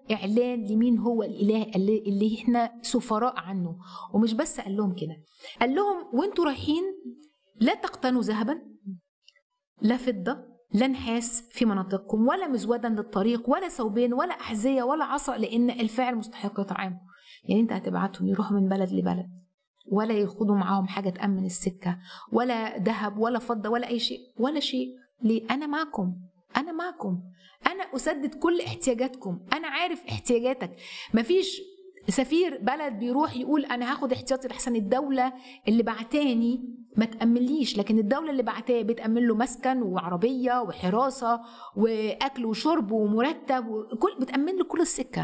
اعلان لمين هو الاله اللي, اللي احنا سفراء عنه ومش بس قال لهم كده قال لهم وانتوا رايحين لا تقتنوا ذهبا لا فضه لا نحاس في مناطقكم ولا مزودا للطريق ولا ثوبين ولا احذيه ولا عصا لان الفاعل مستحق يطعمه يعني انت هتبعتهم يروحوا من بلد لبلد ولا ياخدوا معاهم حاجه تامن السكه ولا ذهب ولا فضه ولا اي شيء ولا شيء ليه انا معكم انا معكم انا اسدد كل احتياجاتكم انا عارف احتياجاتك مفيش سفير بلد بيروح يقول انا هاخد احتياطي لحسن الدوله اللي بعتاني ما تامنليش لكن الدوله اللي بعتاه بتامن له مسكن وعربيه وحراسه واكل وشرب ومرتب وكل بتامن له كل السكه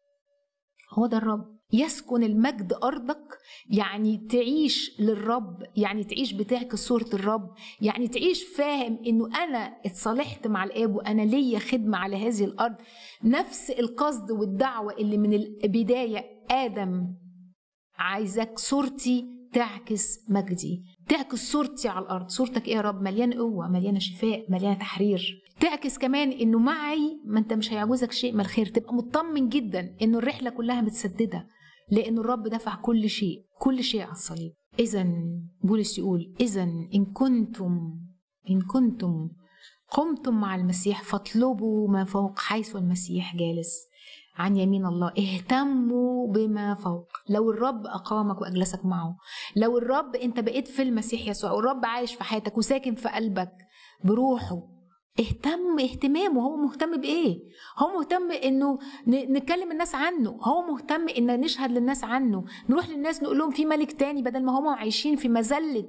هو ده الرب يسكن المجد أرضك يعني تعيش للرب يعني تعيش بتعكس صورة الرب يعني تعيش فاهم إنه أنا اتصالحت مع الآب وأنا ليا خدمة على هذه الأرض نفس القصد والدعوة اللي من البداية آدم عايزك صورتي تعكس مجدي تعكس صورتي على الارض صورتك ايه يا رب مليانه قوه مليانه شفاء مليانه تحرير تعكس كمان انه معي ما انت مش هيعجزك شيء من الخير تبقى مطمن جدا انه الرحله كلها متسدده لأن الرب دفع كل شيء كل شيء على الصليب إذا بولس يقول إذا إن كنتم إن كنتم قمتم مع المسيح فاطلبوا ما فوق حيث المسيح جالس عن يمين الله اهتموا بما فوق لو الرب أقامك وأجلسك معه لو الرب أنت بقيت في المسيح يسوع والرب عايش في حياتك وساكن في قلبك بروحه اهتم اهتمامه هو مهتم بايه هو مهتم انه نكلم الناس عنه هو مهتم ان نشهد للناس عنه نروح للناس نقول لهم في ملك تاني بدل ما هم عايشين في مذله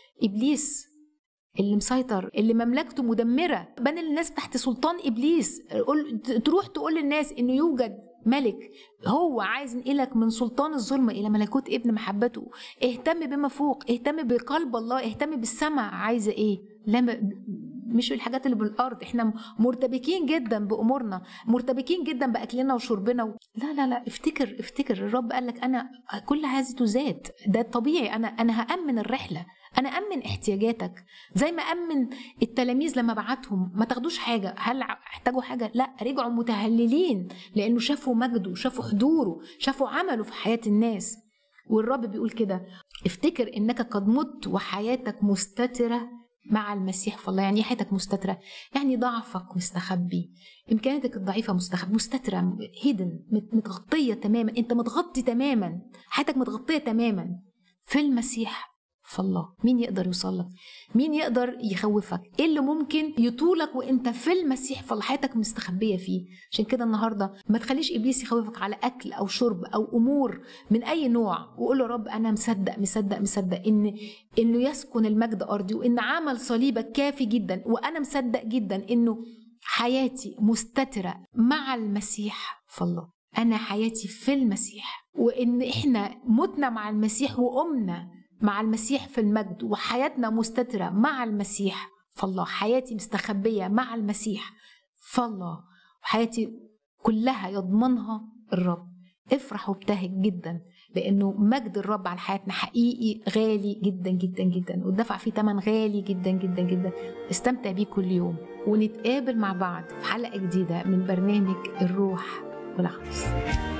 ابليس اللي مسيطر اللي مملكته مدمره بنى الناس تحت سلطان ابليس تروح تقول للناس انه يوجد ملك هو عايز ينقلك من سلطان الظلمة إلى ملكوت ابن محبته اهتم بما فوق اهتم بقلب الله اهتم بالسماء عايزة ايه لا مش الحاجات اللي بالارض احنا مرتبكين جدا بامورنا مرتبكين جدا باكلنا وشربنا و... لا لا لا افتكر افتكر الرب قال لك انا كل هذه تزاد ده طبيعي انا انا هامن الرحله انا امن احتياجاتك زي ما امن التلاميذ لما بعتهم ما تاخدوش حاجه هل احتاجوا حاجه لا رجعوا متهللين لانه شافوا مجده شافوا حضوره شافوا عمله في حياه الناس والرب بيقول كده افتكر انك قد مت وحياتك مستتره مع المسيح فالله يعني حياتك مستترة يعني ضعفك مستخبي إمكانياتك الضعيفة مستخبي مستترة هيدن متغطية تماما أنت متغطي تماما حياتك متغطية تماما في المسيح فالله مين يقدر يوصل لك مين يقدر يخوفك ايه اللي ممكن يطولك وانت في المسيح فالله حياتك مستخبيه فيه عشان كده النهارده ما تخليش ابليس يخوفك على اكل او شرب او امور من اي نوع وقول له رب انا مصدق مصدق مصدق ان انه يسكن المجد ارضي وان عمل صليبك كافي جدا وانا مصدق جدا انه حياتي مستتره مع المسيح فالله انا حياتي في المسيح وان احنا متنا مع المسيح وقمنا مع المسيح في المجد وحياتنا مستترة مع المسيح فالله حياتي مستخبية مع المسيح فالله وحياتي كلها يضمنها الرب افرح وابتهج جدا لانه مجد الرب على حياتنا حقيقي غالي جدا جدا جدا ودفع فيه ثمن غالي جدا جدا جدا استمتع بيه كل يوم ونتقابل مع بعض في حلقه جديده من برنامج الروح والعروس